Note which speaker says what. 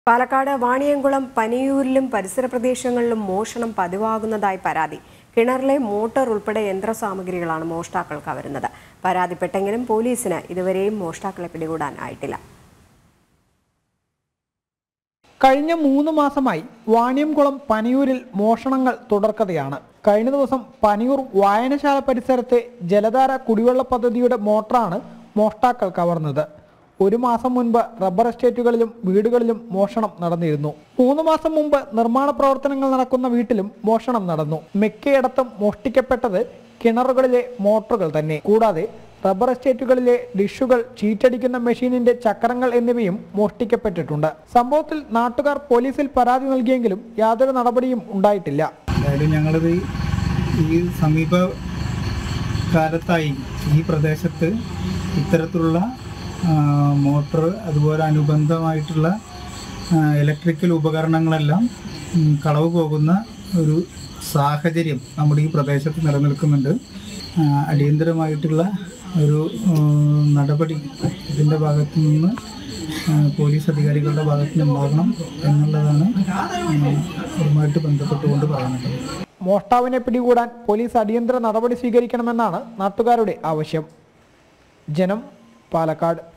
Speaker 1: പാലക്കാട് വാണിയംകുളം പനിയൂരിലും പരിസര പ്രദേശങ്ങളിലും മോഷണം പതിവാകുന്നതായി പരാതി കിണറിലെ മോട്ടോർ ഉൾപ്പെടെ യന്ത്രസാമഗ്രികളാണ് മോഷ്ടാക്കൾ കവരുന്നത് പരാതിപ്പെട്ടെങ്കിലും പോലീസിന് ഇതുവരെയും മോഷ്ടാക്കളെ പിടികൂടാൻ ആയിട്ടില്ല
Speaker 2: കഴിഞ്ഞ മൂന്ന് മാസമായി വാണിയംകുളം പനിയൂരിൽ മോഷണങ്ങൾ തുടർക്കഥയാണ് കഴിഞ്ഞ ദിവസം പനിയൂർ വായനശാല പരിസരത്തെ ജലധാര കുടിവെള്ള പദ്ധതിയുടെ മോട്ടറാണ് മോഷ്ടാക്കൾ കവർന്നത് ഒരു മാസം മുൻപ് റബ്ബർ എസ്റ്റേറ്റുകളിലും വീടുകളിലും മോഷണം നടന്നിരുന്നു മൂന്ന് മാസം മുമ്പ് നിർമ്മാണ പ്രവർത്തനങ്ങൾ നടക്കുന്ന വീട്ടിലും മോഷണം നടന്നു മിക്കയിടത്തും മോഷ്ടിക്കപ്പെട്ടത് കിണറുകളിലെ മോട്ടറുകൾ തന്നെ കൂടാതെ റബ്ബർ എസ്റ്റേറ്റുകളിലെ ഡിഷുകൾ ചീറ്റടിക്കുന്ന മെഷീനിന്റെ ചക്രങ്ങൾ എന്നിവയും മോഷ്ടിക്കപ്പെട്ടിട്ടുണ്ട് സംഭവത്തിൽ നാട്ടുകാർ പോലീസിൽ പരാതി നൽകിയെങ്കിലും യാതൊരു നടപടിയും ഉണ്ടായിട്ടില്ല
Speaker 3: എന്തായാലും ഞങ്ങളിത് ഈ സമീപ കാലത്തായി ഈ പ്രദേശത്ത് ഇത്തരത്തിലുള്ള ആ, മോട്ടോർ അതുപോലെ അനുബന്ധമായിട്ടുള്ള ആ, ഇലക്ട്രിക്കൽ ഉപകരണങ്ങളെല്ലാം ഉം, കളവ് പോകുന്ന ഒരു സാഹചര്യം നമ്മുടെ ഈ പ്രദേശത്ത് നിലനിൽക്കുന്നുണ്ട് ആ, അടിയന്തരമായിട്ടുള്ള ഒരു ഉം, നടപടി ഇതിൻ്റെ ഭാഗത്തു നിന്ന് ആ, പോലീസ് അധികാരികളുടെ ഭാഗത്തു നിന്ന് ഉണ്ടാകണം എന്നുള്ളതാണ് ഉം, ഇതുമായിട്ട് ബന്ധപ്പെട്ടുകൊണ്ട് പറയുന്നത്
Speaker 2: മോഷ്ടാവിനെ പിടികൂടാൻ പോലീസ് അടിയന്തര നടപടി സ്വീകരിക്കണമെന്നാണ് നാട്ടുകാരുടെ ആവശ്യം ജനം പാലക്കാട്